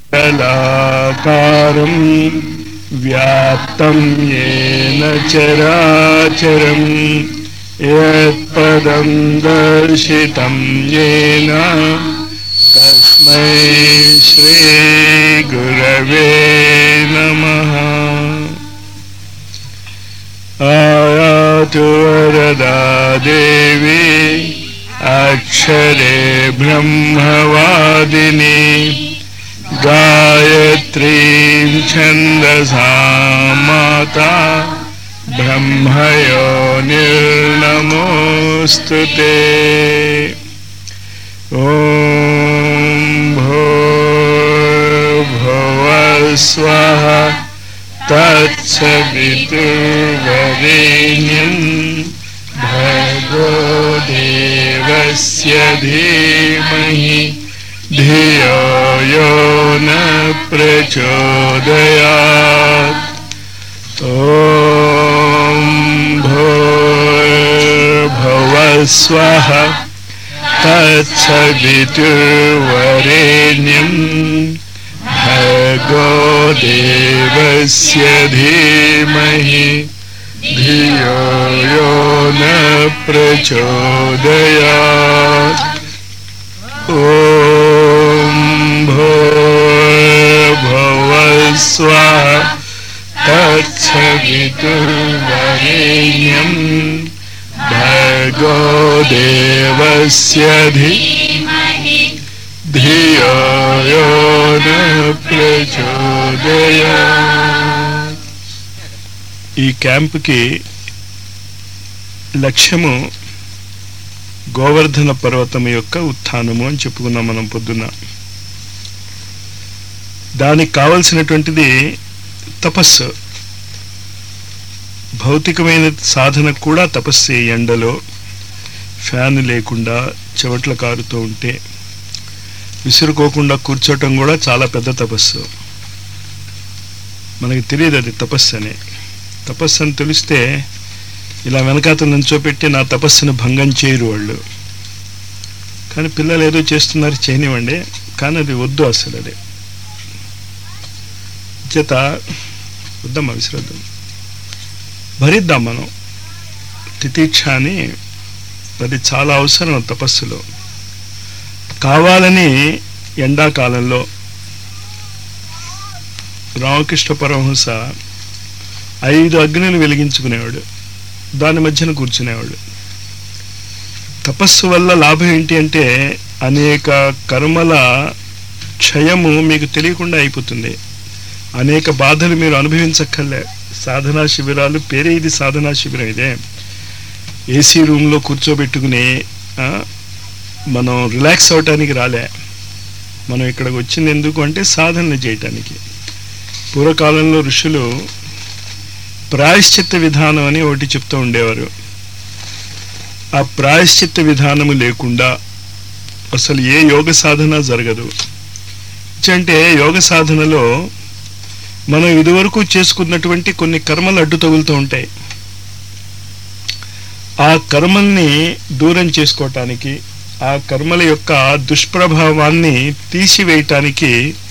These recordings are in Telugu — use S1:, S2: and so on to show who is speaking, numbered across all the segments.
S1: కళాకారం వ్యాప్తం ఏన చరాచరం యత్పదం దర్శితం ఏన తస్మై శ్రీ గురవే నమః आयातु वरदा देवी अक्षरे ब्रह्मवादिनी गायत्रीं छन्दसा माता ब्रह्मयो निर्नमोऽस्तु ते ॐ भूर्भुवः स्वः तत्सवितुर्वरेण्यम् भर्गो देवस्य धीमहि धियो यो न प्रचोदयात् ॐ भूर्भुवः स्वः तत्सवितुर्वरेण्यम् भर्गो देवस्य धीमहि धियो यो न प्रचोदयात् ॐ भूर्भुवः स्वः तत्सवितुर्वरेण्यम् भर्गो देवस्य धीमहि ధియో యో న ప్రచోదయాత్. ఈ క్యాంపుకి లక్ష్యము గోవర్ధన పర్వతం యొక్క ఉత్థానము అని చెప్పుకున్నాం మనం పొద్దున్న దానికి కావలసినటువంటిది తపస్సు భౌతికమైన సాధన కూడా తపస్సు ఈ ఎండలో ఫ్యాన్ లేకుండా చెవట్ల కారుతూ ఉంటే విసురుకోకుండా కూర్చోటం కూడా చాలా పెద్ద తపస్సు మనకి తెలియదు అది తపస్సు అని తపస్సు అని తెలిస్తే ఇలా వెనకాత నుంచోపెట్టి నా తపస్సును భంగం చేయరు వాళ్ళు కానీ పిల్లలు ఏదో చేస్తున్నారు చేయనివ్వండి కానీ అది వద్దు అసలు అది చేత వద్దమ్మా విసిరద్దాం భరిద్దాం మనం తితీక్ష అని అది చాలా అవసరం తపస్సులో కావాలని ఎండాకాలంలో రామకృష్ణ పరమహంస ఐదు అగ్నులు వెలిగించుకునేవాడు దాని మధ్యన కూర్చునేవాడు తపస్సు వల్ల లాభం ఏంటి అంటే అనేక కర్మల క్షయము మీకు తెలియకుండా అయిపోతుంది అనేక బాధలు మీరు అనుభవించక్కర్లే సాధనా శిబిరాలు పేరే ఇది సాధనా శిబిరం ఇదే ఏసీ రూమ్లో కూర్చోబెట్టుకుని ఆ, మనం రిలాక్స్ అవటానికి రాలే మనం ఇక్కడికి వచ్చింది ఎందుకు అంటే సాధన చేయటానికి పూర్వకాలంలో ఋషులు ప్రాయశ్చిత్త విధానం అని ఒకటి చెప్తూ ఉండేవారు ఆ ప్రాయశ్చిత్త విధానము లేకుండా అసలు ఏ యోగ సాధన జరగదు అంటే యోగ సాధనలో మనం ఇదివరకు చేసుకున్నటువంటి కొన్ని కర్మలు అడ్డు తగులుతూ ఉంటాయి ఆ కర్మల్ని దూరం చేసుకోవటానికి ఆ కర్మల యొక్క దుష్ప్రభావాన్ని తీసివేయటానికి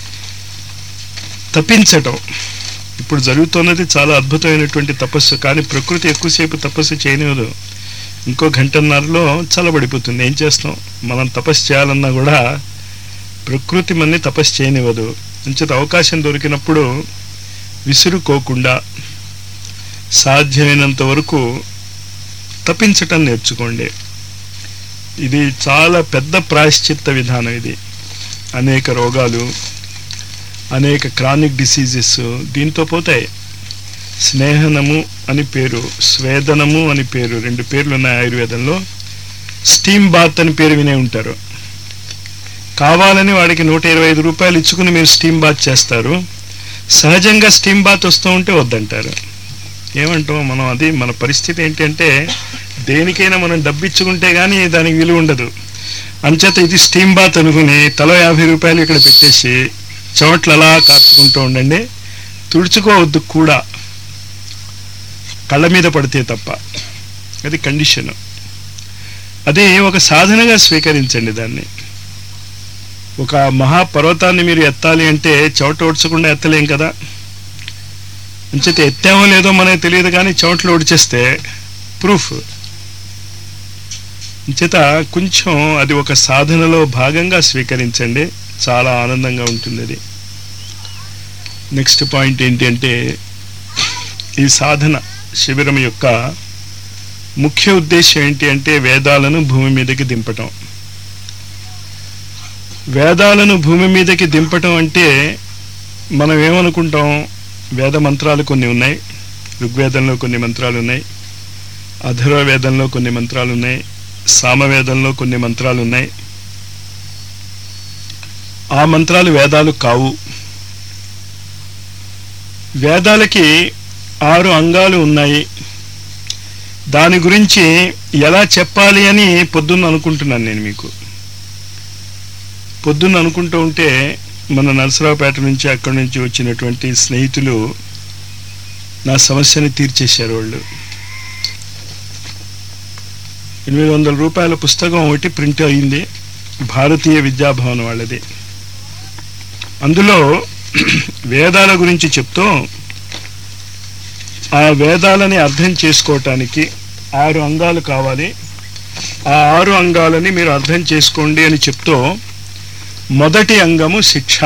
S1: తప్పించటం ఇప్పుడు జరుగుతున్నది చాలా అద్భుతమైనటువంటి తపస్సు కానీ ప్రకృతి ఎక్కువసేపు తపస్సు చేయనివ్వదు ఇంకో గంటన్నరలో చల్లబడిపోతుంది ఏం చేస్తాం మనం తపస్సు చేయాలన్నా కూడా ప్రకృతి మన్ని తపస్సు చేయనివ్వదు అంచేత అవకాశం దొరికినప్పుడు విసురుకోకుండా సాధ్యమైనంత వరకు తప్పించటం నేర్చుకోండి ఇది చాలా పెద్ద ప్రాయశ్చిత్త విధానం ఇది అనేక రోగాలు అనేక క్రానిక్ డిసీజెస్ దీంతో పోతాయి స్నేహనము అని పేరు స్వేదనము అని పేరు రెండు పేర్లు ఉన్నాయి ఆయుర్వేదంలో స్టీమ్ బాత్ అని పేరు వినే ఉంటారు కావాలని వాడికి నూట ఇరవై ఐదు రూపాయలు ఇచ్చుకుని మీరు స్టీమ్ బాత్ చేస్తారు సహజంగా స్టీమ్ బాత్ వస్తూ ఉంటే వద్దంటారు ఏమంటాం మనం అది మన పరిస్థితి ఏంటంటే దేనికైనా మనం డబ్బు ఇచ్చుకుంటే కానీ దానికి విలువ ఉండదు అంచేత ఇది స్టీమ్ బాత్ అనుకుని తలో యాభై రూపాయలు ఇక్కడ పెట్టేసి చెమట్లు అలా కార్చుకుంటూ ఉండండి తుడుచుకోవద్దు కూడా కళ్ళ మీద పడితే తప్ప అది కండిషన్ అదే ఒక సాధనగా స్వీకరించండి దాన్ని ఒక మహాపర్వతాన్ని మీరు ఎత్తాలి అంటే చెవట ఓడ్చకుండా ఎత్తలేం కదా అంచేత ఎత్తామో లేదో మనకి తెలియదు కానీ చెవట్లు ఓడిచేస్తే ప్రూఫ్ అంచేత కొంచెం అది ఒక సాధనలో భాగంగా స్వీకరించండి చాలా ఆనందంగా ఉంటుంది అది నెక్స్ట్ పాయింట్ ఏంటి అంటే ఈ సాధన శిబిరం యొక్క ముఖ్య ఉద్దేశం ఏంటి అంటే వేదాలను భూమి మీదకి దింపటం వేదాలను భూమి మీదకి దింపటం అంటే మనం ఏమనుకుంటాం వేద మంత్రాలు కొన్ని ఉన్నాయి ఋగ్వేదంలో కొన్ని మంత్రాలు ఉన్నాయి అధర్వ వేదంలో కొన్ని మంత్రాలు ఉన్నాయి సామవేదంలో కొన్ని మంత్రాలు ఉన్నాయి ఆ మంత్రాలు వేదాలు కావు వేదాలకి ఆరు అంగాలు ఉన్నాయి దాని గురించి ఎలా చెప్పాలి అని పొద్దున్న అనుకుంటున్నాను నేను మీకు పొద్దున్న అనుకుంటూ ఉంటే మన నరసరావుపేట నుంచి అక్కడి నుంచి వచ్చినటువంటి స్నేహితులు నా సమస్యని తీర్చేశారు వాళ్ళు ఎనిమిది వందల రూపాయల పుస్తకం ఒకటి ప్రింట్ అయింది భారతీయ విద్యాభవన్ వాళ్ళది అందులో వేదాల గురించి చెప్తూ ఆ వేదాలని అర్థం చేసుకోవటానికి ఆరు అంగాలు కావాలి ఆ ఆరు అంగాలని మీరు అర్థం చేసుకోండి అని చెప్తూ మొదటి అంగము శిక్ష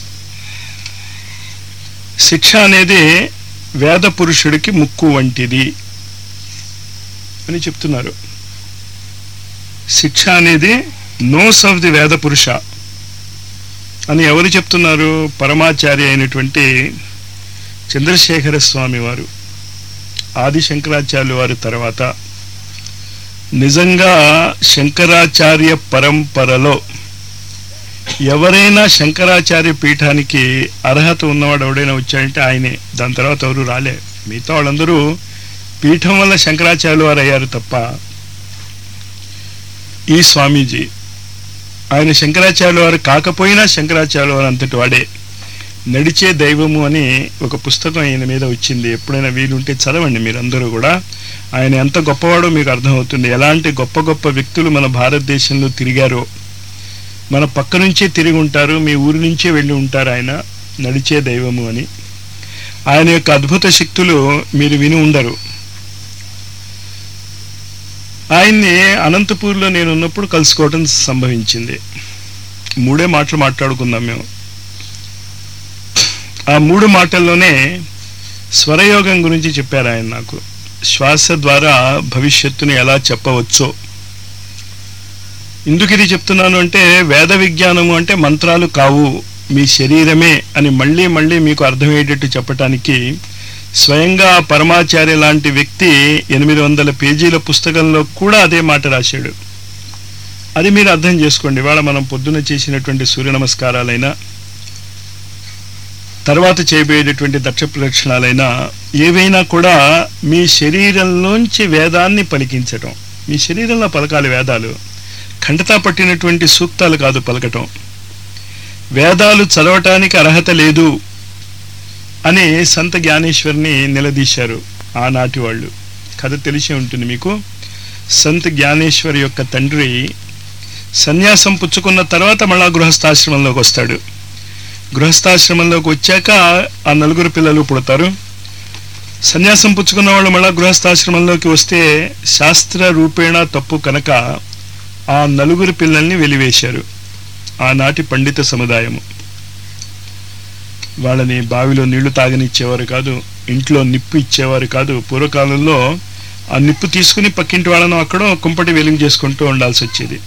S1: శిక్ష అనేది వేద పురుషుడికి ముక్కు వంటిది అని చెప్తున్నారు శిక్ష అనేది నోస్ ఆఫ్ ది వేద పురుష అని ఎవరు చెప్తున్నారు పరమాచార్య అయినటువంటి చంద్రశేఖర స్వామి వారు ఆది శంకరాచార్యులు వారి తర్వాత నిజంగా శంకరాచార్య పరంపరలో ఎవరైనా శంకరాచార్య పీఠానికి అర్హత ఉన్నవాడు ఎవడైనా వచ్చాడంటే ఆయనే దాని తర్వాత ఎవరు రాలే మిగతా వాళ్ళందరూ పీఠం వల్ల శంకరాచార్యులు వారు అయ్యారు తప్ప ఈ స్వామీజీ ఆయన శంకరాచార్యుల వారు కాకపోయినా శంకరాచార్యుల వారు అంతటి వాడే నడిచే దైవము అని ఒక పుస్తకం ఆయన మీద వచ్చింది ఎప్పుడైనా వీలుంటే చదవండి మీరందరూ కూడా ఆయన ఎంత గొప్పవాడో మీకు అర్థమవుతుంది ఎలాంటి గొప్ప గొప్ప వ్యక్తులు మన భారతదేశంలో తిరిగారో మన పక్క నుంచే తిరిగి ఉంటారు మీ ఊరి నుంచే వెళ్ళి ఉంటారు ఆయన నడిచే దైవము అని ఆయన యొక్క అద్భుత శక్తులు మీరు విని ఉండరు ఆయన్ని అనంతపూర్లో నేను ఉన్నప్పుడు కలుసుకోవటం సంభవించింది మూడే మాటలు మాట్లాడుకున్నాం మేము ఆ మూడు మాటల్లోనే స్వరయోగం గురించి చెప్పారు ఆయన నాకు శ్వాస ద్వారా భవిష్యత్తుని ఎలా చెప్పవచ్చో ఎందుకు ఇది చెప్తున్నాను అంటే వేద విజ్ఞానము అంటే మంత్రాలు కావు మీ శరీరమే అని మళ్ళీ మళ్ళీ మీకు అర్థమయ్యేటట్టు చెప్పటానికి స్వయంగా పరమాచార్య లాంటి వ్యక్తి ఎనిమిది వందల పేజీల పుస్తకంలో కూడా అదే మాట రాశాడు అది మీరు అర్థం చేసుకోండి ఇవాళ మనం పొద్దున చేసినటువంటి సూర్య నమస్కారాలైనా తర్వాత చేయబోయేటటువంటి దక్ష ప్రదక్షిణాలైనా ఏవైనా కూడా మీ శరీరంలోంచి వేదాన్ని పలికించటం మీ శరీరంలో పలకాలి వేదాలు ఖండతా పట్టినటువంటి సూక్తాలు కాదు పలకటం వేదాలు చదవటానికి అర్హత లేదు అని సంత జ్ఞానేశ్వర్ని నిలదీశారు ఆనాటి వాళ్ళు కథ తెలిసే ఉంటుంది మీకు సంత్ జ్ఞానేశ్వర్ యొక్క తండ్రి సన్యాసం పుచ్చుకున్న తర్వాత మళ్ళా గృహస్థాశ్రమంలోకి వస్తాడు గృహస్థాశ్రమంలోకి వచ్చాక ఆ నలుగురు పిల్లలు పుడతారు సన్యాసం పుచ్చుకున్న వాళ్ళు మళ్ళా గృహస్థాశ్రమంలోకి వస్తే శాస్త్ర రూపేణ తప్పు కనుక ఆ నలుగురు పిల్లల్ని వెలివేశారు ఆనాటి పండిత సముదాయము వాళ్ళని బావిలో నీళ్లు తాగనిచ్చేవారు కాదు ఇంట్లో నిప్పు ఇచ్చేవారు కాదు పూర్వకాలంలో ఆ నిప్పు తీసుకుని పక్కింటి వాళ్ళను అక్కడ కుంపటి వెలింగ్ చేసుకుంటూ ఉండాల్సి వచ్చేది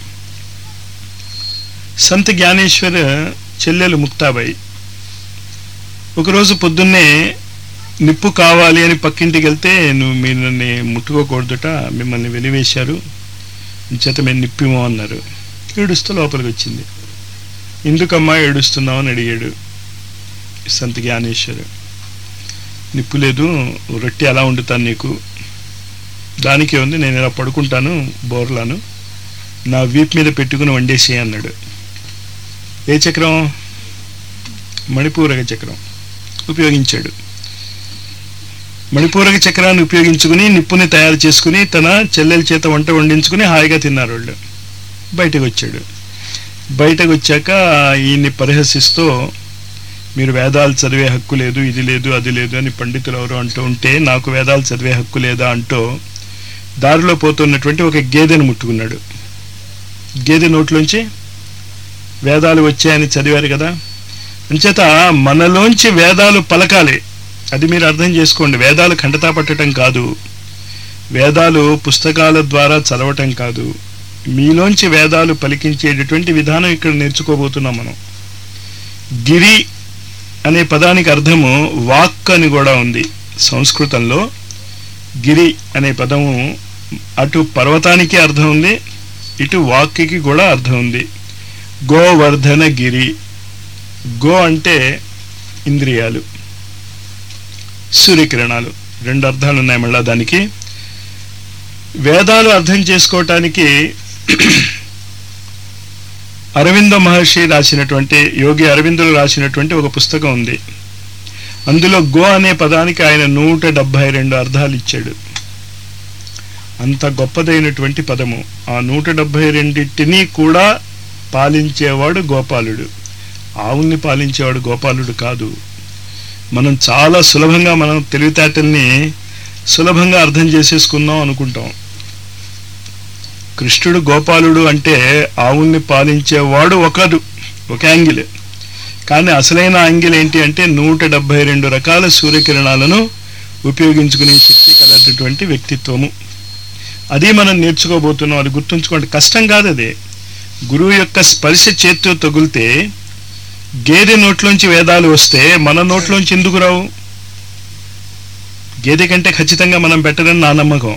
S1: సంత జ్ఞానేశ్వర్ చెల్లెలు ముక్తాబాయి ఒకరోజు పొద్దున్నే నిప్పు కావాలి అని పక్కింటికి వెళ్తే నువ్వు మిమ్మల్ని ముట్టుకోకూడదుట మిమ్మల్ని వెలివేశారు చేత మేము నిప్పిమో అన్నారు ఏడుస్తూ లోపలికి వచ్చింది ఎందుకమ్మా ఏడుస్తున్నావు అని అడిగాడు సంత జ్ఞానేశ్వరు నిప్పు లేదు రొట్టె ఎలా వండుతాను నీకు దానికే ఉంది నేను ఇలా పడుకుంటాను బోర్లాను నా వీప్ మీద పెట్టుకుని వండేసి అన్నాడు ఏ చక్రం మణిపూరక చక్రం ఉపయోగించాడు మణిపూరక చక్రాన్ని ఉపయోగించుకుని నిప్పుని తయారు చేసుకుని తన చెల్లెల చేత వంట వండించుకుని హాయిగా తిన్నారు వాళ్ళు బయటకు వచ్చాడు బయటకు వచ్చాక ఈయన్ని పరిహసిస్తూ మీరు వేదాలు చదివే హక్కు లేదు ఇది లేదు అది లేదు అని పండితులు ఎవరు అంటూ ఉంటే నాకు వేదాలు చదివే హక్కు లేదా అంటూ దారిలో పోతున్నటువంటి ఒక గేదెను ముట్టుకున్నాడు గేదె నోట్లోంచి వేదాలు వచ్చాయని చదివారు కదా అంచేత మనలోంచి వేదాలు పలకాలి అది మీరు అర్థం చేసుకోండి వేదాలు ఖండతా పట్టడం కాదు వేదాలు పుస్తకాల ద్వారా చదవటం కాదు మీలోంచి వేదాలు పలికించేటటువంటి విధానం ఇక్కడ నేర్చుకోబోతున్నాం మనం గిరి అనే పదానికి అర్థము వాక్ అని కూడా ఉంది సంస్కృతంలో గిరి అనే పదము అటు పర్వతానికి అర్థం ఉంది ఇటు వాక్కి కూడా అర్థం ఉంది గోవర్ధన గిరి గో అంటే ఇంద్రియాలు సూర్యకిరణాలు రెండు అర్థాలు ఉన్నాయి మళ్ళా దానికి వేదాలు అర్థం చేసుకోవటానికి అరవింద మహర్షి రాసినటువంటి యోగి అరవిందులు రాసినటువంటి ఒక పుస్తకం ఉంది అందులో గో అనే పదానికి ఆయన నూట డెబ్భై రెండు అర్థాలు ఇచ్చాడు అంత గొప్పదైనటువంటి పదము ఆ నూట డెబ్భై రెండింటినీ కూడా పాలించేవాడు గోపాలుడు ఆవుల్ని పాలించేవాడు గోపాలుడు కాదు మనం చాలా సులభంగా మనం తెలివితేటల్ని సులభంగా అర్థం చేసేసుకుందాం అనుకుంటాం కృష్ణుడు గోపాలుడు అంటే ఆవుల్ని పాలించేవాడు ఒకడు ఒక యాంగిల్ కానీ అసలైన యాంగిల్ ఏంటి అంటే నూట డెబ్బై రెండు రకాల సూర్యకిరణాలను ఉపయోగించుకునే శక్తి కలటువంటి వ్యక్తిత్వము అది మనం నేర్చుకోబోతున్నాం అది గుర్తుంచుకోండి కష్టం కాదు అది గురువు యొక్క స్పర్శ చేతితో తగిలితే గేదె నోట్లోంచి వేదాలు వస్తే మన నోట్లోంచి ఎందుకు రావు గేదె కంటే ఖచ్చితంగా మనం పెట్టదని నా నమ్మకం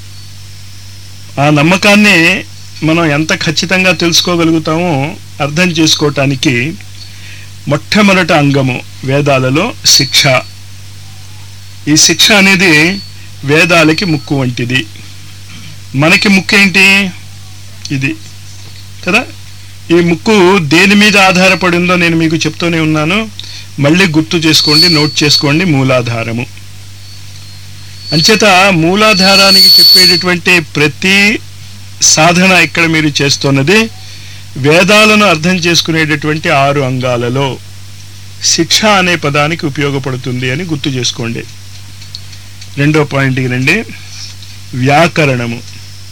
S1: ఆ నమ్మకాన్ని మనం ఎంత ఖచ్చితంగా తెలుసుకోగలుగుతామో అర్థం చేసుకోవటానికి మొట్టమొదట అంగము వేదాలలో శిక్ష ఈ శిక్ష అనేది వేదాలకి ముక్కు వంటిది మనకి ముక్కు ఏంటి ఇది కదా ఈ ముక్కు దేని మీద ఆధారపడి ఉందో నేను మీకు చెప్తూనే ఉన్నాను మళ్ళీ గుర్తు చేసుకోండి నోట్ చేసుకోండి మూలాధారము అంచేత మూలాధారానికి చెప్పేటటువంటి ప్రతి సాధన ఇక్కడ మీరు చేస్తున్నది వేదాలను అర్థం చేసుకునేటటువంటి ఆరు అంగాలలో శిక్ష అనే పదానికి ఉపయోగపడుతుంది అని గుర్తు చేసుకోండి రెండో పాయింట్కి రండి వ్యాకరణము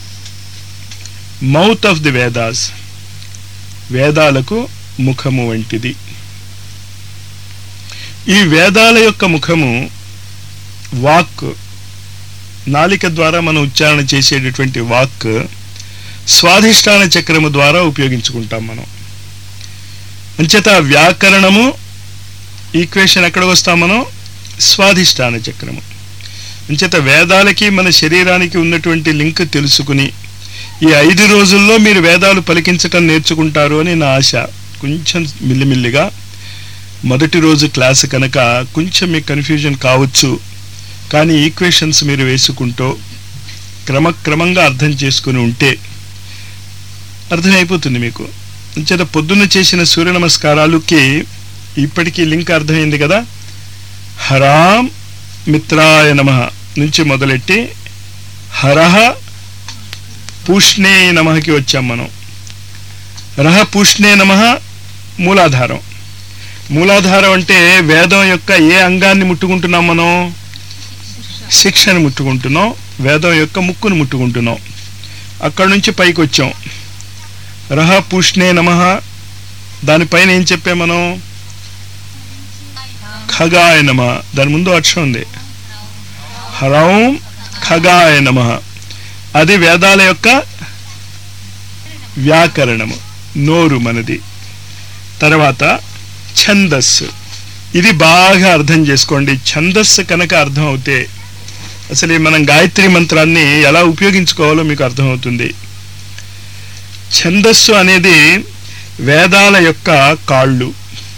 S1: మౌత్ ఆఫ్ ది వేదాస్ వేదాలకు ముఖము వంటిది ఈ వేదాల యొక్క ముఖము వాక్ నాలిక ద్వారా మనం ఉచ్చారణ చేసేటటువంటి వాక్ స్వాధిష్టాన చక్రము ద్వారా ఉపయోగించుకుంటాం మనం అంచేత వ్యాకరణము ఈక్వేషన్ ఎక్కడ వస్తాం మనం స్వాధిష్టాన చక్రము అంచేత వేదాలకి మన శరీరానికి ఉన్నటువంటి లింక్ తెలుసుకుని ఈ ఐదు రోజుల్లో మీరు వేదాలు పలికించటం నేర్చుకుంటారు అని నా ఆశ కొంచెం మిల్లిమిల్లిగా మొదటి రోజు క్లాస్ కనుక కొంచెం మీకు కన్ఫ్యూజన్ కావచ్చు కానీ ఈక్వేషన్స్ మీరు వేసుకుంటూ క్రమక్రమంగా అర్థం చేసుకుని ఉంటే అర్థమైపోతుంది మీకు అంచేత పొద్దున్న చేసిన సూర్య నమస్కారాలకి ఇప్పటికీ లింక్ అర్థమైంది కదా హరాం మిత్రాయ నమ నుంచి మొదలెట్టి హరహ పూష్ణే నమకి వచ్చాం మనం రహ పూష్ణే నమ మూలాధారం మూలాధారం అంటే వేదం యొక్క ఏ అంగాన్ని ముట్టుకుంటున్నాం మనం శిక్షను ముట్టుకుంటున్నాం వేదం యొక్క ముక్కును ముట్టుకుంటున్నాం అక్కడి నుంచి పైకి వచ్చాం రహ పూష్ణే నమ దానిపైన ఏం చెప్పాం మనం ఖగాయ నమ దాని ముందు అక్షరం ఉంది హరౌం ఖగాయ నమ అది వేదాల యొక్క వ్యాకరణము నోరు మనది తర్వాత ఛందస్సు ఇది బాగా అర్థం చేసుకోండి ఛందస్సు కనుక అర్థం అవుతే అసలు ఈ మనం గాయత్రి మంత్రాన్ని ఎలా ఉపయోగించుకోవాలో మీకు అర్థమవుతుంది ఛందస్సు అనేది వేదాల యొక్క కాళ్ళు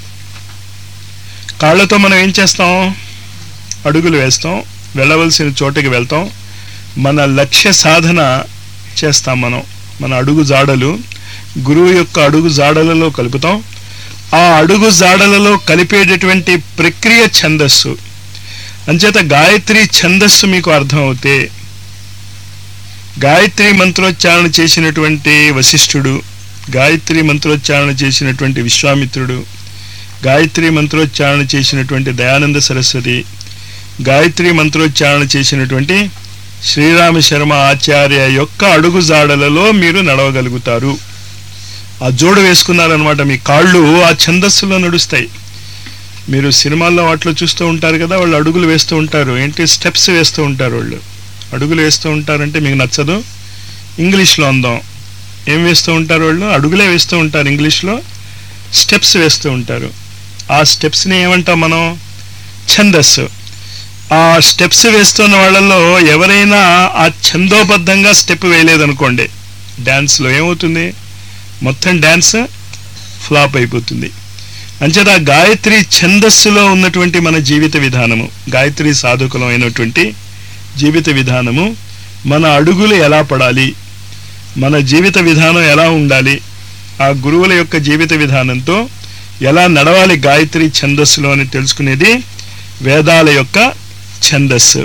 S1: కాళ్ళతో మనం ఏం చేస్తాం అడుగులు వేస్తాం వెళ్ళవలసిన చోటకి వెళ్తాం మన లక్ష్య సాధన చేస్తాం మనం మన అడుగు జాడలు గురువు యొక్క అడుగు జాడలలో కలుపుతాం ఆ అడుగు జాడలలో కలిపేటటువంటి ప్రక్రియ ఛందస్సు అంచేత గాయత్రి ఛందస్సు మీకు అర్థం అవుతే గాయత్రి మంత్రోచ్చారణ చేసినటువంటి వశిష్ఠుడు గాయత్రి మంత్రోచ్చారణ చేసినటువంటి విశ్వామిత్రుడు గాయత్రి మంత్రోచ్చారణ చేసినటువంటి దయానంద సరస్వతి గాయత్రి మంత్రోచ్చారణ చేసినటువంటి శ్రీరామ శర్మ ఆచార్య యొక్క అడుగుజాడలలో మీరు నడవగలుగుతారు ఆ జోడు వేసుకున్నారనమాట మీ కాళ్ళు ఆ ఛందస్సులో నడుస్తాయి మీరు సినిమాల్లో వాటిలో చూస్తూ ఉంటారు కదా వాళ్ళు అడుగులు వేస్తూ ఉంటారు ఏంటి స్టెప్స్ వేస్తూ ఉంటారు వాళ్ళు అడుగులు వేస్తూ ఉంటారంటే మీకు నచ్చదు ఇంగ్లీష్లో అందాం ఏం వేస్తూ ఉంటారు వాళ్ళు అడుగులే వేస్తూ ఉంటారు ఇంగ్లీష్లో స్టెప్స్ వేస్తూ ఉంటారు ఆ స్టెప్స్ని ఏమంటాం మనం ఛందస్సు ఆ స్టెప్స్ వేస్తున్న వాళ్ళల్లో ఎవరైనా ఆ ఛందోబద్ధంగా స్టెప్ వేయలేదనుకోండి డ్యాన్స్లో ఏమవుతుంది మొత్తం డ్యాన్స్ ఫ్లాప్ అయిపోతుంది అంచేత ఆ గాయత్రి ఛందస్సులో ఉన్నటువంటి మన జీవిత విధానము గాయత్రి సాధకులం అయినటువంటి జీవిత విధానము మన అడుగులు ఎలా పడాలి మన జీవిత విధానం ఎలా ఉండాలి ఆ గురువుల యొక్క జీవిత విధానంతో ఎలా నడవాలి గాయత్రి ఛందస్సులో అని తెలుసుకునేది వేదాల యొక్క ఛందస్సు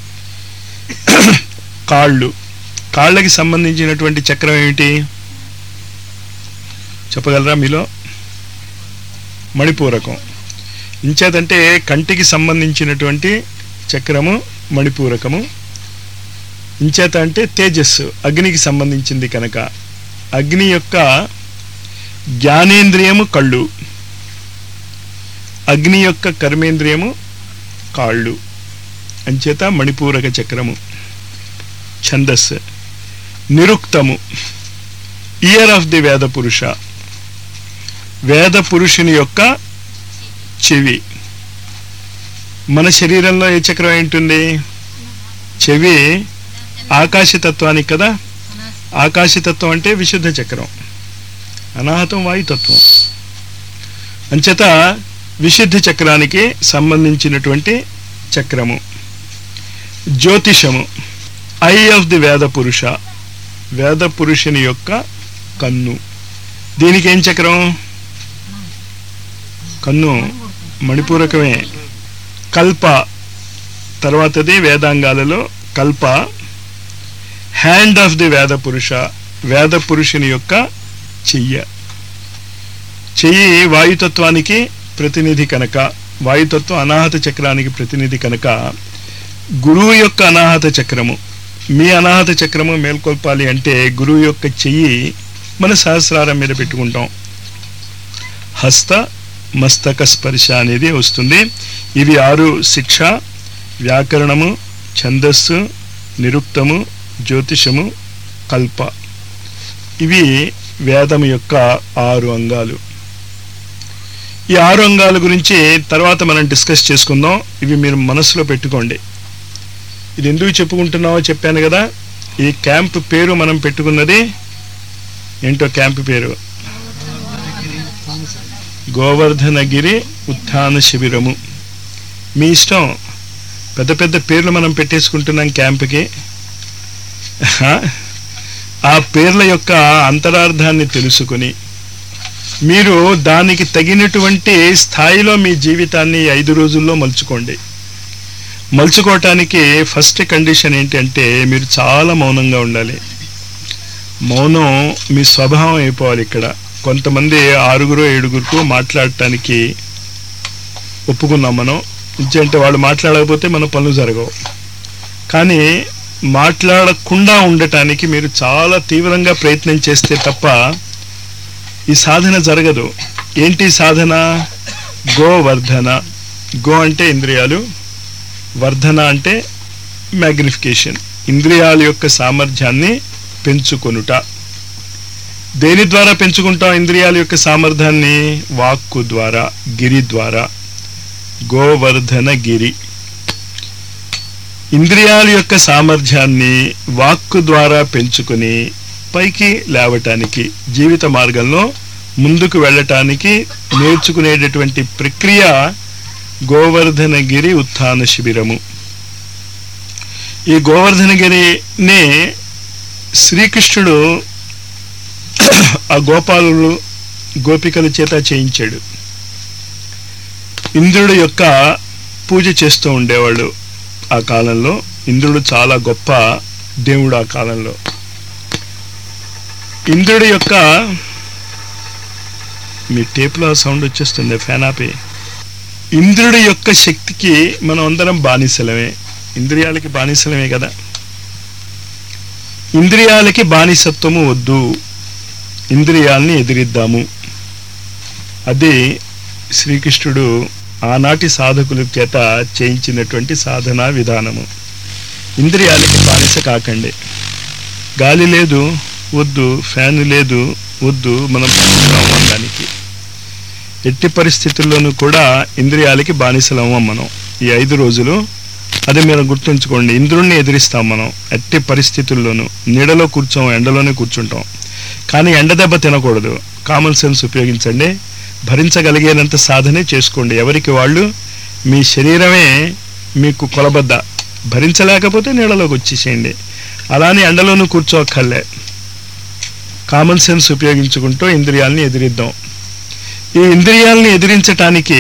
S1: కాళ్ళు కాళ్ళకి సంబంధించినటువంటి చక్రం ఏమిటి చెప్పగలరా మీలో మణిపూరకం ఇంచేతంటే కంటికి సంబంధించినటువంటి చక్రము మణిపూరకము ఇంచేత అంటే తేజస్సు అగ్నికి సంబంధించింది కనుక అగ్ని యొక్క జ్ఞానేంద్రియము కళ్ళు అగ్ని యొక్క కర్మేంద్రియము కాళ్ళు అంచేత మణిపూరక చక్రము ఛందస్సు నిరుక్తము ఇయర్ ఆఫ్ ది వేద పురుష వేద పురుషుని యొక్క చెవి మన శరీరంలో ఏ చక్రం ఏంటుంది చెవి ఆకాశతత్వానికి కదా ఆకాశతత్వం అంటే విశుద్ధ చక్రం అనాహతం వాయుతత్వం అంచేత విశుద్ధ చక్రానికి సంబంధించినటువంటి చక్రము జ్యోతిషము ఐ ఆఫ్ ది వేద పురుష వేద పురుషుని యొక్క కన్ను దీనికి ఏం చక్రం కన్ను మణిపూరకమే కల్ప తర్వాతది వేదాంగాలలో కల్ప హ్యాండ్ ఆఫ్ ది వేద పురుష వేద పురుషుని యొక్క చెయ్య చెయ్యి వాయుతత్వానికి ప్రతినిధి కనుక వాయుతత్వం అనాహత చక్రానికి ప్రతినిధి కనుక గురువు యొక్క అనాహత చక్రము మీ అనాహత చక్రము మేల్కొల్పాలి అంటే గురువు యొక్క చెయ్యి మన సహస్రారం మీద పెట్టుకుంటాం హస్త మస్తక స్పర్శ అనేది వస్తుంది ఇవి ఆరు శిక్ష వ్యాకరణము ఛందస్సు నిరుక్తము జ్యోతిషము కల్ప ఇవి వేదం యొక్క ఆరు అంగాలు ఈ ఆరు అంగాల గురించి తర్వాత మనం డిస్కస్ చేసుకుందాం ఇవి మీరు మనసులో పెట్టుకోండి ఇది ఎందుకు చెప్పుకుంటున్నావో చెప్పాను కదా ఈ క్యాంప్ పేరు మనం పెట్టుకున్నది ఏంటో క్యాంప్ పేరు గోవర్ధనగిరి ఉత్థాన శిబిరము మీ ఇష్టం పెద్ద పెద్ద పేర్లు మనం పెట్టేసుకుంటున్నాం క్యాంప్కి ఆ పేర్ల యొక్క అంతరార్థాన్ని తెలుసుకుని మీరు దానికి తగినటువంటి స్థాయిలో మీ జీవితాన్ని ఐదు రోజుల్లో మలుచుకోండి మలుచుకోవటానికి ఫస్ట్ కండిషన్ ఏంటంటే మీరు చాలా మౌనంగా ఉండాలి మౌనం మీ స్వభావం అయిపోవాలి ఇక్కడ కొంతమంది ఆరుగురు ఏడుగురుకు మాట్లాడటానికి ఒప్పుకున్నాం మనం అంటే వాళ్ళు మాట్లాడకపోతే మన పనులు జరగవు కానీ మాట్లాడకుండా ఉండటానికి మీరు చాలా తీవ్రంగా ప్రయత్నం చేస్తే తప్ప ఈ సాధన జరగదు ఏంటి సాధన గోవర్ధన గో అంటే ఇంద్రియాలు వర్ధన అంటే మ్యాగ్నిఫికేషన్ ఇంద్రియాల యొక్క సామర్థ్యాన్ని పెంచుకొనుట దేని ద్వారా పెంచుకుంటాం ఇంద్రియాల యొక్క సామర్థ్యాన్ని వాక్కు ద్వారా గిరి ద్వారా గోవర్ధన గిరి ఇంద్రియాల యొక్క సామర్థ్యాన్ని వాక్కు ద్వారా పెంచుకుని పైకి లేవటానికి జీవిత మార్గంలో ముందుకు వెళ్ళటానికి నేర్చుకునేటటువంటి ప్రక్రియ గోవర్ధనగిరి ఉత్థాన శిబిరము ఈ గోవర్ధనగిరినే శ్రీకృష్ణుడు ఆ గోపాలులు గోపికల చేత చేయించాడు ఇంద్రుడు యొక్క పూజ చేస్తూ ఉండేవాళ్ళు ఆ కాలంలో ఇంద్రుడు చాలా గొప్ప దేవుడు ఆ కాలంలో ఇంద్రుడి యొక్క మీ టేప్లో సౌండ్ వచ్చేస్తుంది ఫ్యాన్ ఆపి ఇంద్రుడి యొక్క శక్తికి మనం అందరం బానిసలమే ఇంద్రియాలకి బానిసలమే కదా ఇంద్రియాలకి బానిసత్వము వద్దు ఇంద్రియాల్ని ఎదిరిద్దాము అది శ్రీకృష్ణుడు ఆనాటి సాధకుల చేత చేయించినటువంటి సాధనా విధానము ఇంద్రియాలకి బానిస కాకండి గాలి లేదు వద్దు ఫ్యాన్ లేదు వద్దు మనం పనికిరాము దానికి ఎట్టి పరిస్థితుల్లోనూ కూడా ఇంద్రియాలకి బానిసలము మనం ఈ ఐదు రోజులు అది మీరు గుర్తుంచుకోండి ఇంద్రుణ్ణి ఎదిరిస్తాం మనం ఎట్టి పరిస్థితుల్లోనూ నీడలో కూర్చోం ఎండలోనే కూర్చుంటాం కానీ ఎండ దెబ్బ తినకూడదు కామన్ సెన్స్ ఉపయోగించండి భరించగలిగేంత సాధనే చేసుకోండి ఎవరికి వాళ్ళు మీ శరీరమే మీకు కొలబద్ద భరించలేకపోతే నీడలోకి వచ్చేసేయండి అలానే ఎండలోనూ కూర్చోక్కర్లే కామన్ సెన్స్ ఉపయోగించుకుంటూ ఇంద్రియాలని ఎదిరిద్దాం ఈ ఇంద్రియాలని ఎదిరించటానికి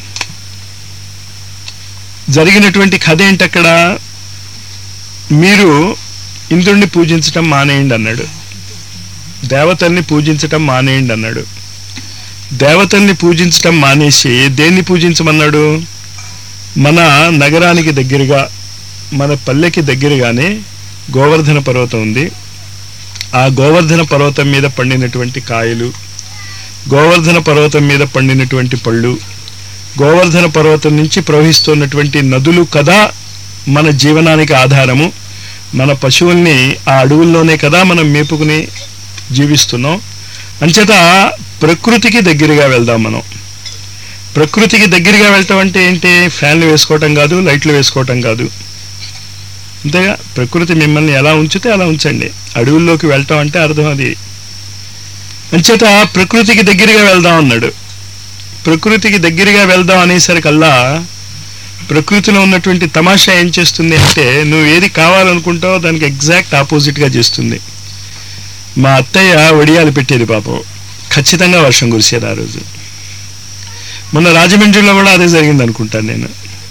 S1: జరిగినటువంటి కథ ఏంటక్కడ మీరు ఇంద్రుణ్ణి పూజించటం మానేయండి అన్నాడు దేవతల్ని పూజించటం మానేయండి అన్నాడు దేవతల్ని పూజించటం మానేసి దేన్ని పూజించమన్నాడు మన నగరానికి దగ్గరగా మన పల్లెకి దగ్గరగానే గోవర్ధన పర్వతం ఉంది ఆ గోవర్ధన పర్వతం మీద పండినటువంటి కాయలు గోవర్ధన పర్వతం మీద పండినటువంటి పళ్ళు గోవర్ధన పర్వతం నుంచి ప్రవహిస్తున్నటువంటి నదులు కదా మన జీవనానికి ఆధారము మన పశువుల్ని ఆ అడవుల్లోనే కదా మనం మేపుకుని జీవిస్తున్నాం అంచేత ప్రకృతికి దగ్గరగా వెళ్దాం మనం ప్రకృతికి దగ్గరగా వెళ్ళటం అంటే ఏంటి ఫ్యాన్లు వేసుకోవటం కాదు లైట్లు వేసుకోవటం కాదు అంతేగా ప్రకృతి మిమ్మల్ని ఎలా ఉంచితే అలా ఉంచండి అడవుల్లోకి వెళ్ళటం అంటే అర్థం అది అంచేత ప్రకృతికి దగ్గరగా వెళ్దాం అన్నాడు ప్రకృతికి దగ్గరగా వెళ్దాం అనేసరికల్లా ప్రకృతిలో ఉన్నటువంటి తమాషా ఏం చేస్తుంది అంటే నువ్వు ఏది కావాలనుకుంటావో దానికి ఎగ్జాక్ట్ ఆపోజిట్గా చేస్తుంది మా అత్తయ్య వడియాలు పెట్టేది పాపం ఖచ్చితంగా వర్షం కురిసేది ఆ రోజు మొన్న రాజమండ్రిలో కూడా అదే జరిగింది అనుకుంటాను నేను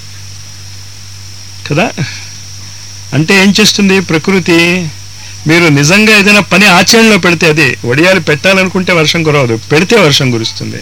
S1: కదా అంటే ఏం చేస్తుంది ప్రకృతి మీరు నిజంగా ఏదైనా పని ఆచరణలో పెడితే అదే వడియాలు పెట్టాలనుకుంటే వర్షం కురవదు పెడితే వర్షం కురుస్తుంది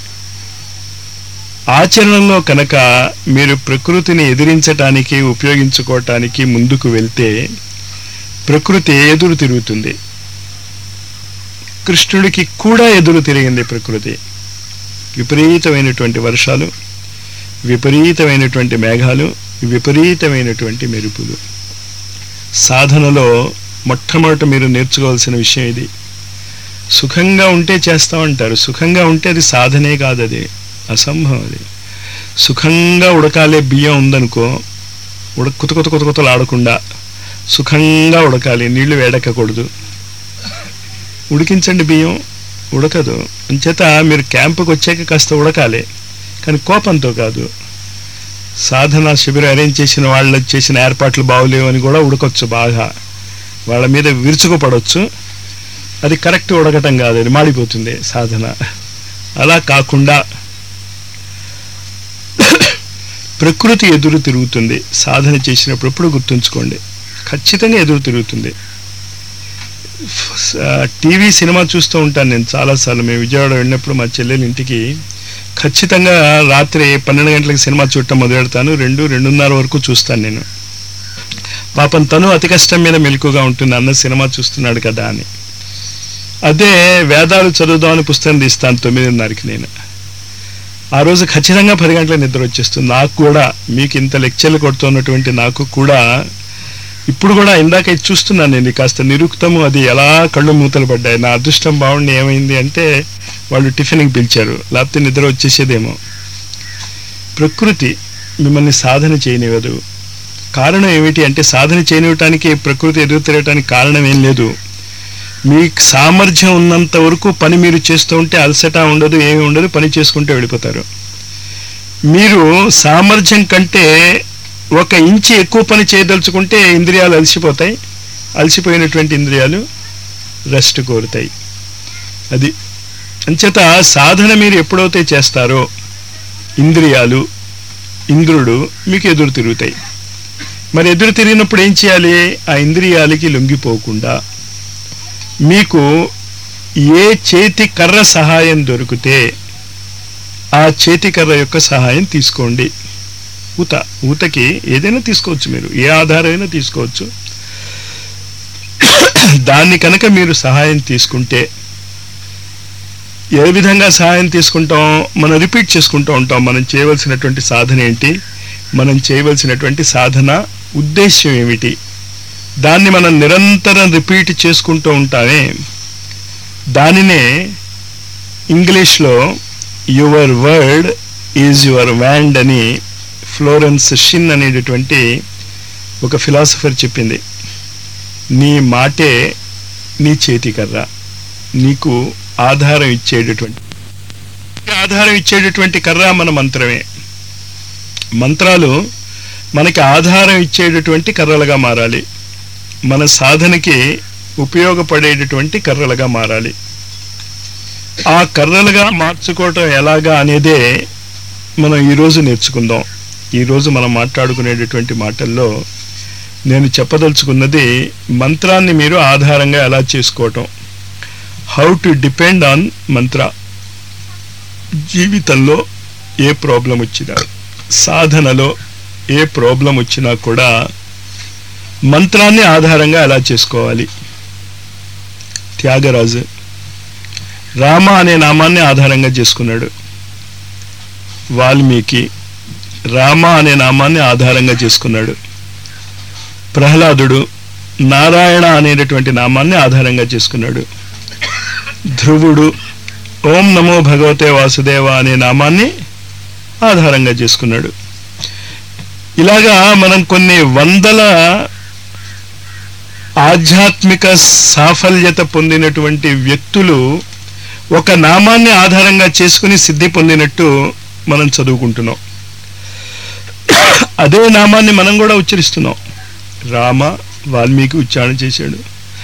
S1: ఆచరణలో కనుక మీరు ప్రకృతిని ఎదిరించటానికి ఉపయోగించుకోవటానికి ముందుకు వెళ్తే ప్రకృతి ఎదురు తిరుగుతుంది కృష్ణుడికి కూడా ఎదురు తిరిగింది ప్రకృతి విపరీతమైనటువంటి వర్షాలు విపరీతమైనటువంటి మేఘాలు విపరీతమైనటువంటి మెరుపులు సాధనలో మొట్టమొదట మీరు నేర్చుకోవాల్సిన విషయం ఇది సుఖంగా ఉంటే చేస్తామంటారు సుఖంగా ఉంటే అది సాధనే కాదు అది అసంభవం అది సుఖంగా ఉడకాలే బియ్యం ఉందనుకో ఉడ కుత కుత కుత కుతలు ఆడకుండా సుఖంగా ఉడకాలి నీళ్లు వేడెక్కకూడదు ఉడికించండి బియ్యం ఉడకదు అంచేత మీరు క్యాంపుకి వచ్చాక కాస్త ఉడకాలి కానీ కోపంతో కాదు సాధన శిబిరం అరేంజ్ చేసిన వాళ్ళు చేసిన ఏర్పాట్లు బాగోలేవు అని కూడా ఉడకొచ్చు బాగా వాళ్ళ మీద విరుచుకుపడవచ్చు అది కరెక్ట్ ఉడకటం కాదు అది మాడిపోతుంది సాధన అలా కాకుండా ప్రకృతి ఎదురు తిరుగుతుంది సాధన చేసినప్పుడు ఎప్పుడు గుర్తుంచుకోండి ఖచ్చితంగా ఎదురు తిరుగుతుంది టీవీ సినిమా చూస్తూ ఉంటాను నేను చాలాసార్లు మేము విజయవాడ వెళ్ళినప్పుడు మా చెల్లెలు ఇంటికి ఖచ్చితంగా రాత్రి పన్నెండు గంటలకు సినిమా చూడటం మొదలెడతాను రెండు రెండున్నర వరకు చూస్తాను నేను పాపం తను అతి కష్టం మీద మెలకుగా ఉంటుంది అన్న సినిమా చూస్తున్నాడు కదా అని అదే వేదాలు చదువుదామని పుస్తకం తీస్తాను తొమ్మిదిన్నరకి నేను ఆ రోజు ఖచ్చితంగా పది గంటల నిద్ర వచ్చేస్తుంది నాకు కూడా మీకు ఇంత లెక్చర్లు కొడుతున్నటువంటి నాకు కూడా ఇప్పుడు కూడా ఇందాక ఇది చూస్తున్నాను నేను కాస్త నిరుక్తము అది ఎలా కళ్ళు మూతలు పడ్డాయి నా అదృష్టం బాగుండి ఏమైంది అంటే వాళ్ళు టిఫిన్కి పిలిచారు లేకపోతే నిద్ర వచ్చేసేదేమో ప్రకృతి మిమ్మల్ని సాధన చేయనివ్వదు కారణం ఏమిటి అంటే సాధన చేయనివ్వటానికి ప్రకృతి ఎదురు తిరగటానికి కారణం ఏం లేదు మీ సామర్థ్యం ఉన్నంత వరకు పని మీరు చేస్తూ ఉంటే అలసట ఉండదు ఏమి ఉండదు పని చేసుకుంటూ వెళ్ళిపోతారు మీరు సామర్థ్యం కంటే ఒక ఇంచి ఎక్కువ పని చేయదలుచుకుంటే ఇంద్రియాలు అలసిపోతాయి అలసిపోయినటువంటి ఇంద్రియాలు రెస్ట్ కోరుతాయి అది అంచేత సాధన మీరు ఎప్పుడైతే చేస్తారో ఇంద్రియాలు ఇంద్రుడు మీకు ఎదురు తిరుగుతాయి మరి ఎదురు తిరిగినప్పుడు ఏం చేయాలి ఆ ఇంద్రియాలకి లొంగిపోకుండా మీకు ఏ చేతి కర్ర సహాయం దొరికితే ఆ చేతికర్ర యొక్క సహాయం తీసుకోండి ఊత ఊతకి ఏదైనా తీసుకోవచ్చు మీరు ఏ ఆధారమైనా తీసుకోవచ్చు దాన్ని కనుక మీరు సహాయం తీసుకుంటే ఏ విధంగా సహాయం తీసుకుంటాం మనం రిపీట్ చేసుకుంటూ ఉంటాం మనం చేయవలసినటువంటి సాధన ఏంటి మనం చేయవలసినటువంటి సాధన ఉద్దేశ్యం ఏమిటి దాన్ని మనం నిరంతరం రిపీట్ చేసుకుంటూ ఉంటామే దానినే ఇంగ్లీష్లో your word is your wand అని ఫ్లోరెన్స్ షిన్ అనేటటువంటి ఒక ఫిలాసఫర్ చెప్పింది నీ మాటే నీ చేతికర్ర నీకు ఆధారం ఇచ్చేటటువంటి ఆధారం ఇచ్చేటటువంటి కర్ర మన మంత్రమే మంత్రాలు మనకి ఆధారం ఇచ్చేటటువంటి కర్రలుగా మారాలి మన సాధనకి ఉపయోగపడేటటువంటి కర్రలుగా మారాలి ఆ కర్రలుగా మార్చుకోవటం ఎలాగా అనేదే మనం ఈరోజు నేర్చుకుందాం ఈరోజు మనం మాట్లాడుకునేటటువంటి మాటల్లో నేను చెప్పదలుచుకున్నది మంత్రాన్ని మీరు ఆధారంగా ఎలా చేసుకోవటం హౌ టు డిపెండ్ ఆన్ మంత్ర జీవితంలో ఏ ప్రాబ్లం వచ్చినా సాధనలో ఏ ప్రాబ్లం వచ్చినా కూడా మంత్రాన్ని ఆధారంగా ఎలా చేసుకోవాలి త్యాగరాజు రామ అనే నామాన్ని ఆధారంగా చేసుకున్నాడు వాల్మీకి రామ అనే నామాన్ని ఆధారంగా చేసుకున్నాడు ప్రహ్లాదుడు నారాయణ అనేటటువంటి నామాన్ని ఆధారంగా చేసుకున్నాడు ధ్రువుడు ఓం నమో భగవతే వాసుదేవ అనే నామాన్ని ఆధారంగా చేసుకున్నాడు ఇలాగా మనం కొన్ని వందల ఆధ్యాత్మిక సాఫల్యత పొందినటువంటి వ్యక్తులు ఒక నామాన్ని ఆధారంగా చేసుకుని సిద్ధి పొందినట్టు మనం చదువుకుంటున్నాం అదే నామాన్ని మనం కూడా ఉచ్చరిస్తున్నాం రామ వాల్మీకి ఉచ్చారణ చేశాడు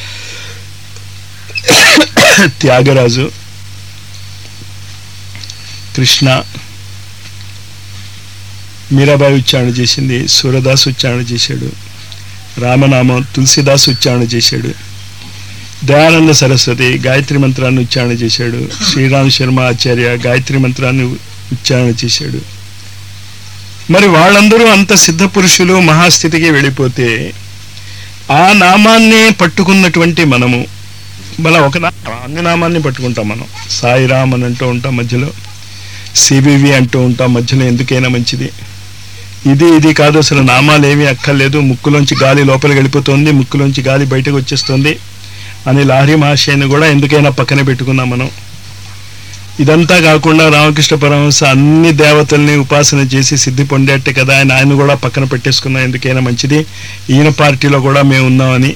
S1: త్యాగరాజు కృష్ణ మీరాబాయి ఉచ్చారణ చేసింది సూరదాస్ ఉచ్చారణ చేశాడు రామనామం తులసిదాస్ ఉచ్చారణ చేశాడు దయానంద సరస్వతి గాయత్రి మంత్రాన్ని ఉచ్చారణ చేశాడు శ్రీరామ్ శర్మ ఆచార్య గాయత్రి మంత్రాన్ని ఉచ్చారణ చేశాడు మరి వాళ్ళందరూ అంత సిద్ధ పురుషులు మహాస్థితికి వెళ్ళిపోతే ఆ నామాన్నే పట్టుకున్నటువంటి మనము మన ఒక నా- అన్ని నామాన్ని పట్టుకుంటాం మనం సాయిరామ్ అని అంటూ ఉంటాం మధ్యలో సిబివి అంటూ ఉంటాం మధ్యలో ఎందుకైనా మంచిది ఇది ఇది కాదు అసలు నామాలు ఏమీ అక్కర్లేదు ముక్కులోంచి గాలి లోపలికి వెళ్ళిపోతుంది ముక్కులోంచి గాలి బయటకు వచ్చేస్తుంది అని లాహరి మహాశయని కూడా ఎందుకైనా పక్కన పెట్టుకున్నాం మనం ఇదంతా కాకుండా రామకృష్ణ పరమహంస అన్ని దేవతల్ని ఉపాసన చేసి సిద్ధి పొందేట్టే కదా ఆయన ఆయన కూడా పక్కన పెట్టేసుకున్నాం ఎందుకైనా మంచిది ఈయన పార్టీలో కూడా మేము ఉన్నామని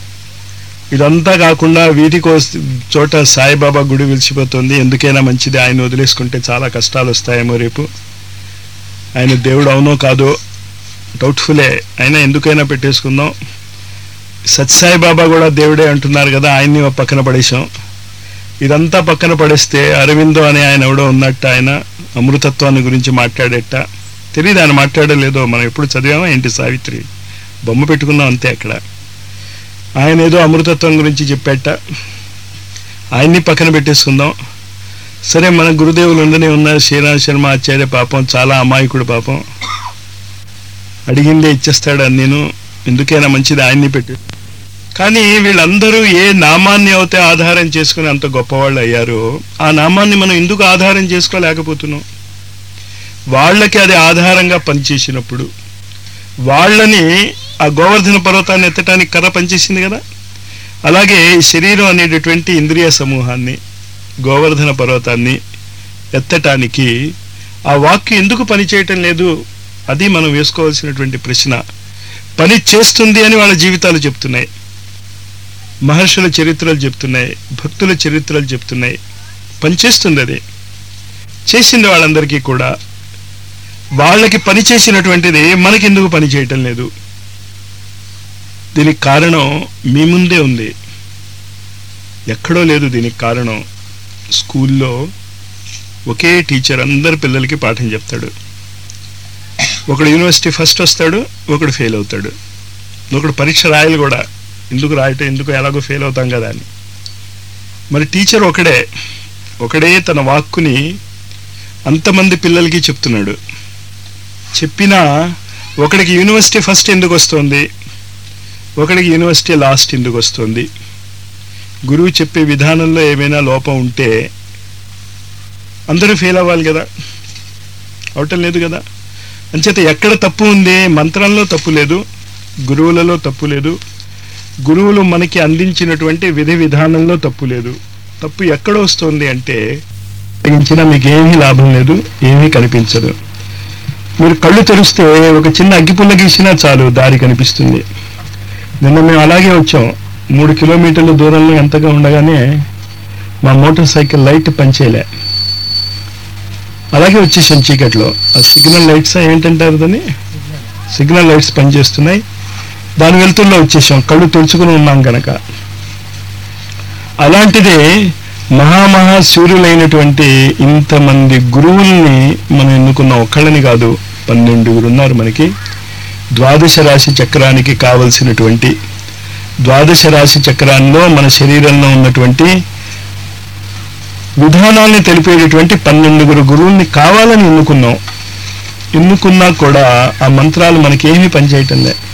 S1: ఇదంతా కాకుండా వీటికి వస్- చోట సాయిబాబా గుడి విలిచిపోతుంది ఎందుకైనా మంచిది ఆయన వదిలేసుకుంటే చాలా కష్టాలు వస్తాయేమో రేపు ఆయన దేవుడు అవునో కాదో డౌట్ఫుల్లే అయినా ఎందుకైనా పెట్టేసుకుందాం సత్సాయి బాబా కూడా దేవుడే అంటున్నారు కదా ఆయన్ని ఓ పక్కన పడేసాం ఇదంతా పక్కన పడేస్తే అరవిందో అనే ఆయన ఎవడో ఉన్నట్టు ఆయన అమృతత్వాన్ని గురించి మాట్లాడేట తెలియదు ఆయన మాట్లాడలేదో మనం ఎప్పుడు చదివామా ఏంటి సావిత్రి బొమ్మ పెట్టుకున్నాం అంతే అక్కడ ఆయన ఏదో అమృతత్వం గురించి చెప్పేట ఆయన్ని పక్కన పెట్టేసుకుందాం సరే మన గురుదేవులు ఉండనే ఉన్నారు శ్రీరామ్ శర్మ ఆచార్య పాపం చాలా అమాయకుడు పాపం అడిగిందే ఇచ్చేస్తాడు అని నేను ఎందుకైనా మంచిది ఆయన్ని పెట్టి కానీ వీళ్ళందరూ ఏ నామాన్ని అయితే ఆధారం చేసుకుని అంత గొప్పవాళ్ళు అయ్యారో ఆ నామాన్ని మనం ఎందుకు ఆధారం చేసుకోలేకపోతున్నాం వాళ్ళకి అది ఆధారంగా పనిచేసినప్పుడు వాళ్ళని ఆ గోవర్ధన పర్వతాన్ని ఎత్తటానికి కర్ర పనిచేసింది కదా అలాగే ఈ శరీరం అనేటటువంటి ఇంద్రియ సమూహాన్ని గోవర్ధన పర్వతాన్ని ఎత్తటానికి ఆ వాక్యం ఎందుకు పనిచేయటం లేదు అది మనం వేసుకోవాల్సినటువంటి ప్రశ్న పని చేస్తుంది అని వాళ్ళ జీవితాలు చెప్తున్నాయి మహర్షుల చరిత్రలు చెప్తున్నాయి భక్తుల చరిత్రలు చెప్తున్నాయి పనిచేస్తుంది అది చేసింది వాళ్ళందరికీ కూడా వాళ్ళకి పని చేసినటువంటిది మనకెందుకు పని చేయటం లేదు దీనికి కారణం మీ ముందే ఉంది ఎక్కడో లేదు దీనికి కారణం స్కూల్లో ఒకే టీచర్ అందరి పిల్లలకి పాఠం చెప్తాడు ఒకడు యూనివర్సిటీ ఫస్ట్ వస్తాడు ఒకడు ఫెయిల్ అవుతాడు ఒకడు పరీక్ష రాయాలి కూడా ఎందుకు రాయటం ఎందుకు ఎలాగో ఫెయిల్ అవుతాం కదా అని మరి టీచర్ ఒకడే ఒకడే తన వాక్కుని అంతమంది పిల్లలకి చెప్తున్నాడు చెప్పినా ఒకడికి యూనివర్సిటీ ఫస్ట్ ఎందుకు వస్తుంది ఒకడికి యూనివర్సిటీ లాస్ట్ ఎందుకు వస్తుంది గురువు చెప్పే విధానంలో ఏమైనా లోపం ఉంటే అందరూ ఫెయిల్ అవ్వాలి కదా అవటం లేదు కదా అంచేత ఎక్కడ తప్పు ఉంది మంత్రంలో తప్పు లేదు గురువులలో తప్పు లేదు గురువులు మనకి అందించినటువంటి విధి విధానంలో తప్పు లేదు తప్పు ఎక్కడ వస్తుంది అంటే తగ్గించినా మీకు ఏమీ లాభం లేదు ఏమీ కనిపించదు మీరు కళ్ళు తెరిస్తే ఒక చిన్న అగ్గిపుల్ల గీసినా చాలు దారి కనిపిస్తుంది నిన్న మేము అలాగే వచ్చాం మూడు కిలోమీటర్ల దూరంలో ఎంతగా ఉండగానే మా మోటార్ సైకిల్ లైట్ పనిచేయలే అలాగే వచ్చేసాం చీకట్లో ఆ సిగ్నల్ లైట్స్ ఏంటంటారు దాన్ని సిగ్నల్ లైట్స్ పనిచేస్తున్నాయి దాని వెళ్తుల్లో వచ్చేసాం కళ్ళు తెరుచుకుని ఉన్నాం గనక అలాంటిది మహామహా సూర్యులైనటువంటి ఇంతమంది గురువుల్ని మనం ఎన్నుకున్న ఒక్కళ్ళని కాదు పన్నెండుగురు ఉన్నారు మనకి ద్వాదశ రాశి చక్రానికి కావలసినటువంటి ద్వాదశ రాశి చక్రాల్లో మన శరీరంలో ఉన్నటువంటి విధానాల్ని తెలిపేటటువంటి పన్నెండుగురు గురువుల్ని కావాలని ఎన్నుకున్నాం ఎన్నుకున్నా కూడా ఆ మంత్రాలు మనకేమీ పనిచేయటం లే